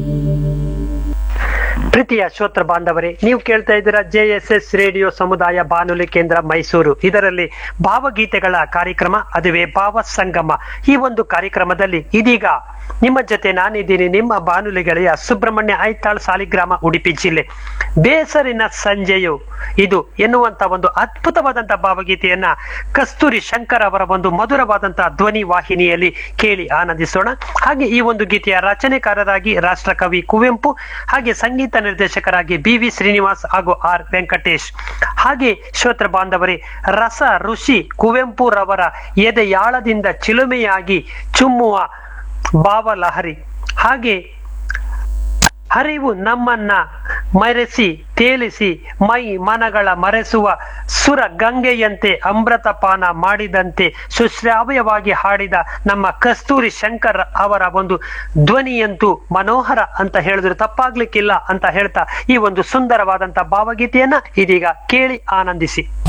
ಪ್ರೀತಿಯ ಶ್ರೋತ್ರ ಬಾಂಧವರೇ ನೀವು ಕೇಳ್ತಾ ಇದ್ದೀರಾ ಜೆ ಎಸ್ ಎಸ್ ರೇಡಿಯೋ ಸಮುದಾಯ ಬಾನುಲಿ ಕೇಂದ್ರ ಮೈಸೂರು ಇದರಲ್ಲಿ ಭಾವಗೀತೆಗಳ ಕಾರ್ಯಕ್ರಮ ಅದುವೇ ಭಾವ ಸಂಗಮ ಈ ಒಂದು ಕಾರ್ಯಕ್ರಮದಲ್ಲಿ ಇದೀಗ ನಿಮ್ಮ ಜೊತೆ ನಾನಿದ್ದೀನಿ ನಿಮ್ಮ ಬಾನುಲಿ ಗೆಳೆಯ ಸುಬ್ರಹ್ಮಣ್ಯ ಐತಾಳ್ ಸಾಲಿಗ್ರಾಮ ಉಡುಪಿ ಜಿಲ್ಲೆ ಬೇಸರಿನ ಸಂಜೆಯು ಇದು ಎನ್ನುವಂತ ಒಂದು ಅದ್ಭುತವಾದಂತಹ ಭಾವಗೀತೆಯನ್ನ ಕಸ್ತೂರಿ ಶಂಕರ್ ಅವರ ಒಂದು ಮಧುರವಾದಂತಹ ಧ್ವನಿ ವಾಹಿನಿಯಲ್ಲಿ ಕೇಳಿ ಆನಂದಿಸೋಣ ಹಾಗೆ ಈ ಒಂದು ಗೀತೆಯ ರಚನೆಕಾರರಾಗಿ ರಾಷ್ಟ್ರಕವಿ ಕುವೆಂಪು ಹಾಗೆ ಸಂಗೀತ ನಿರ್ದೇಶಕರಾಗಿ ಬಿ ವಿ ಶ್ರೀನಿವಾಸ್ ಹಾಗೂ ಆರ್ ವೆಂಕಟೇಶ್ ಹಾಗೆ ಶ್ರೋತ್ರ ಬಾಂಧವರೇ ರಸ ಋಷಿ ಕುವೆಂಪು ರವರ ಎದೆಯಾಳದಿಂದ ಚಿಲುಮೆಯಾಗಿ ಚುಮ್ಮುವ ಭಾವಲಹರಿ ಹಾಗೆ ಹರಿವು ನಮ್ಮನ್ನ ಮರೆಸಿ ತೇಲಿಸಿ ಮೈ ಮನಗಳ ಮರೆಸುವ ಸುರ ಗಂಗೆಯಂತೆ ಅಮೃತಪಾನ ಮಾಡಿದಂತೆ ಸುಶ್ರಾವ್ಯವಾಗಿ ಹಾಡಿದ ನಮ್ಮ ಕಸ್ತೂರಿ ಶಂಕರ್ ಅವರ ಒಂದು ಧ್ವನಿಯಂತೂ ಮನೋಹರ ಅಂತ ಹೇಳಿದ್ರೆ ತಪ್ಪಾಗ್ಲಿಕ್ಕಿಲ್ಲ ಅಂತ ಹೇಳ್ತಾ ಈ ಒಂದು ಸುಂದರವಾದಂತ ಭಾವಗೀತೆಯನ್ನ ಇದೀಗ ಕೇಳಿ ಆನಂದಿಸಿ